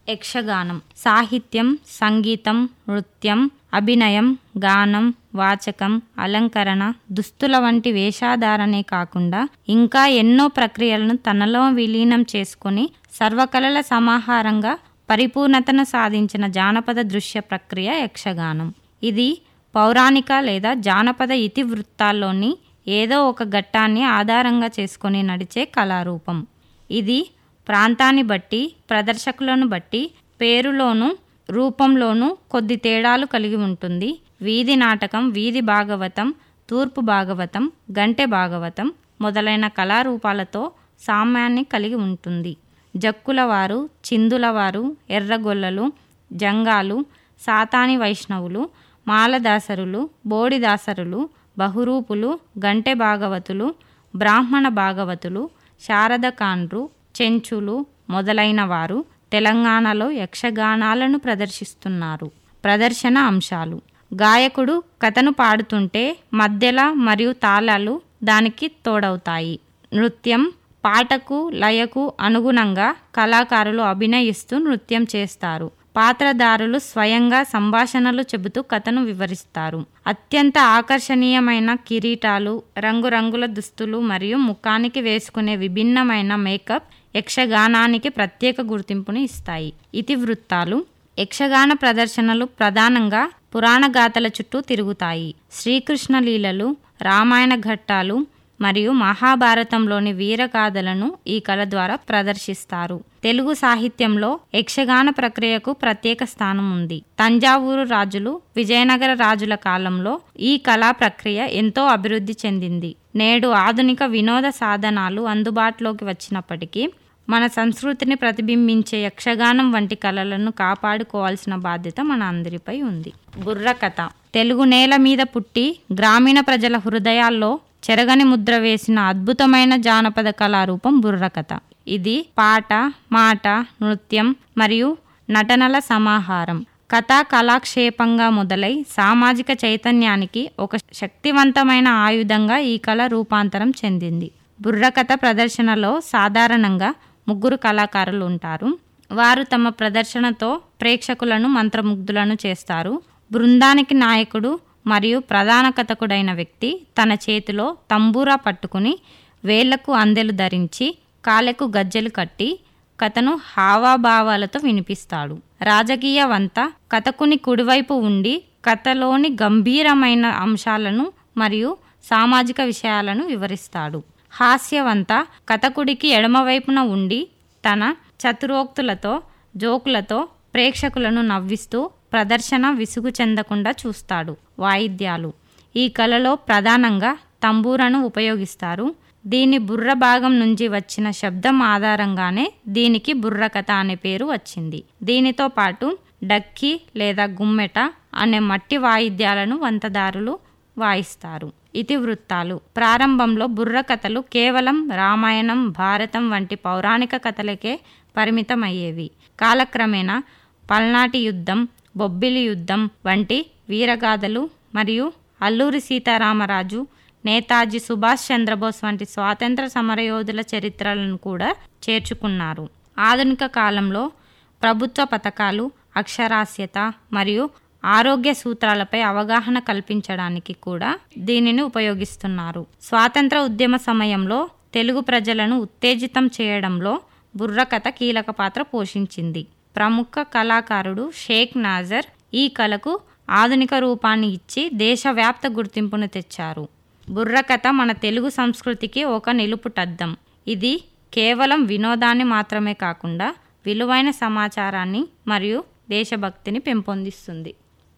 యక్షగానం సాహిత్యం సంగీతం నృత్యం అభినయం గానం వాచకం అలంకరణ దుస్తుల వంటి వేషాధారణే కాకుండా ఇంకా ఎన్నో ప్రక్రియలను తనలో విలీనం చేసుకొని సర్వకళల సమాహారంగా పరిపూర్ణతను సాధించిన జానపద దృశ్య ప్రక్రియ యక్షగానం ఇది పౌరాణిక లేదా జానపద ఇతివృత్తాల్లోని ఏదో ఒక ఘట్టాన్ని ఆధారంగా చేసుకొని నడిచే కళారూపం ఇది ప్రాంతాన్ని బట్టి ప్రదర్శకులను బట్టి పేరులోను రూపంలోనూ కొద్ది తేడాలు కలిగి ఉంటుంది వీధి నాటకం వీధి భాగవతం తూర్పు భాగవతం గంటె భాగవతం మొదలైన కళారూపాలతో సామ్యాన్ని కలిగి ఉంటుంది జక్కులవారు చిందులవారు ఎర్రగొల్లలు జంగాలు సాతాని వైష్ణవులు మాలదాసరులు బోడిదాసరులు బహురూపులు గంటె భాగవతులు బ్రాహ్మణ భాగవతులు శారదకాండ్రు చెంచులు మొదలైన వారు తెలంగాణలో యక్షగానాలను ప్రదర్శిస్తున్నారు ప్రదర్శన అంశాలు గాయకుడు కథను పాడుతుంటే మధ్యల మరియు తాళాలు దానికి తోడవుతాయి నృత్యం పాటకు లయకు అనుగుణంగా కళాకారులు అభినయిస్తూ నృత్యం చేస్తారు పాత్రధారులు స్వయంగా సంభాషణలు చెబుతూ కథను వివరిస్తారు అత్యంత ఆకర్షణీయమైన కిరీటాలు రంగురంగుల దుస్తులు మరియు ముఖానికి వేసుకునే విభిన్నమైన మేకప్ యక్షగానానికి ప్రత్యేక గుర్తింపుని ఇస్తాయి ఇతివృత్తాలు యక్షగాన ప్రదర్శనలు ప్రధానంగా పురాణ గాథల చుట్టూ తిరుగుతాయి శ్రీకృష్ణ లీలలు రామాయణ ఘట్టాలు మరియు మహాభారతంలోని వీరగాథలను ఈ కళ ద్వారా ప్రదర్శిస్తారు తెలుగు సాహిత్యంలో యక్షగాన ప్రక్రియకు ప్రత్యేక స్థానం ఉంది తంజావూరు రాజులు విజయనగర రాజుల కాలంలో ఈ కళా ప్రక్రియ ఎంతో అభివృద్ధి చెందింది నేడు ఆధునిక వినోద సాధనాలు అందుబాటులోకి వచ్చినప్పటికీ మన సంస్కృతిని ప్రతిబింబించే యక్షగానం వంటి కళలను కాపాడుకోవాల్సిన బాధ్యత మన అందరిపై ఉంది బుర్రకథ తెలుగు నేల మీద పుట్టి గ్రామీణ ప్రజల హృదయాల్లో చెరగని ముద్ర వేసిన అద్భుతమైన జానపద కళారూపం బుర్రకథ ఇది పాట మాట నృత్యం మరియు నటనల సమాహారం కథా కళాక్షేపంగా మొదలై సామాజిక చైతన్యానికి ఒక శక్తివంతమైన ఆయుధంగా ఈ కళ రూపాంతరం చెందింది బుర్రకథ ప్రదర్శనలో సాధారణంగా ముగ్గురు కళాకారులు ఉంటారు వారు తమ ప్రదర్శనతో ప్రేక్షకులను మంత్రముగ్ధులను చేస్తారు బృందానికి నాయకుడు మరియు ప్రధాన కథకుడైన వ్యక్తి తన చేతిలో తంబూరా పట్టుకుని వేళ్లకు అందెలు ధరించి కాళ్ళకు గజ్జెలు కట్టి కథను హావాభావాలతో వినిపిస్తాడు రాజకీయవంత కథకుని కుడివైపు ఉండి కథలోని గంభీరమైన అంశాలను మరియు సామాజిక విషయాలను వివరిస్తాడు హాస్యవంత కథకుడికి ఎడమవైపున ఉండి తన చతురోక్తులతో జోకులతో ప్రేక్షకులను నవ్విస్తూ ప్రదర్శన విసుగు చెందకుండా చూస్తాడు వాయిద్యాలు ఈ కళలో ప్రధానంగా తంబూరను ఉపయోగిస్తారు దీని బుర్ర భాగం నుంచి వచ్చిన శబ్దం ఆధారంగానే దీనికి బుర్రకథ అనే పేరు వచ్చింది దీనితో పాటు డక్కి లేదా గుమ్మెట అనే మట్టి వాయిద్యాలను వంతదారులు వాయిస్తారు ఇతివృత్తాలు ప్రారంభంలో బుర్రకథలు కేవలం రామాయణం భారతం వంటి పౌరాణిక కథలకే పరిమితమయ్యేవి కాలక్రమేణా పల్నాటి యుద్ధం బొబ్బిలి యుద్ధం వంటి వీరగాథలు మరియు అల్లూరి సీతారామరాజు నేతాజీ సుభాష్ చంద్రబోస్ వంటి స్వాతంత్ర సమరయోధుల చరిత్రలను కూడా చేర్చుకున్నారు ఆధునిక కాలంలో ప్రభుత్వ పథకాలు అక్షరాస్యత మరియు ఆరోగ్య సూత్రాలపై అవగాహన కల్పించడానికి కూడా దీనిని ఉపయోగిస్తున్నారు స్వాతంత్ర ఉద్యమ సమయంలో తెలుగు ప్రజలను ఉత్తేజితం చేయడంలో బుర్రకథ కీలక పాత్ర పోషించింది ప్రముఖ కళాకారుడు షేక్ నాజర్ ఈ కళకు ఆధునిక రూపాన్ని ఇచ్చి దేశవ్యాప్త గుర్తింపును తెచ్చారు బుర్రకథ మన తెలుగు సంస్కృతికి ఒక నిలుపుటద్దం ఇది కేవలం వినోదాన్ని మాత్రమే కాకుండా విలువైన సమాచారాన్ని మరియు దేశభక్తిని పెంపొందిస్తుంది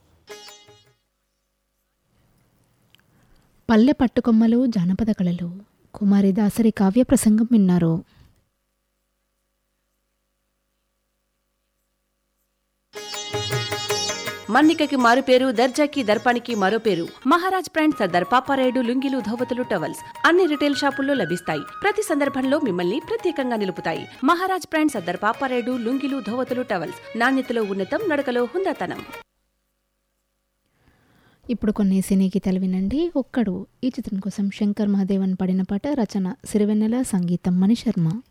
పల్లె పట్టుకొమ్మలు జానపద కళలు కుమారి దాసరి కావ్య ప్రసంగం విన్నారు మన్నికకి మారు పేరు దర్జాకి దర్పానికి మరో పేరు మహారాజ్ బ్రాండ్ సర్దార్ పాపారాయుడు లుంగిలు ధోవతులు టవల్స్ అన్ని రిటైల్ షాపుల్లో లభిస్తాయి ప్రతి సందర్భంలో మిమ్మల్ని ప్రత్యేకంగా నిలుపుతాయి మహారాజ్ బ్రాండ్ సర్దార్ పాపారాయుడు లుంగిలు ధోవతులు టవల్స్ నాణ్యతలో ఉన్నతం నడకలో హుందాతనం ఇప్పుడు కొన్ని సినీ గీతాలు వినండి ఒక్కడు ఈ చిత్రం కోసం శంకర్ మహాదేవన్ పడిన పాట రచన సిరివెన్నెల సంగీతం మణిశర్మ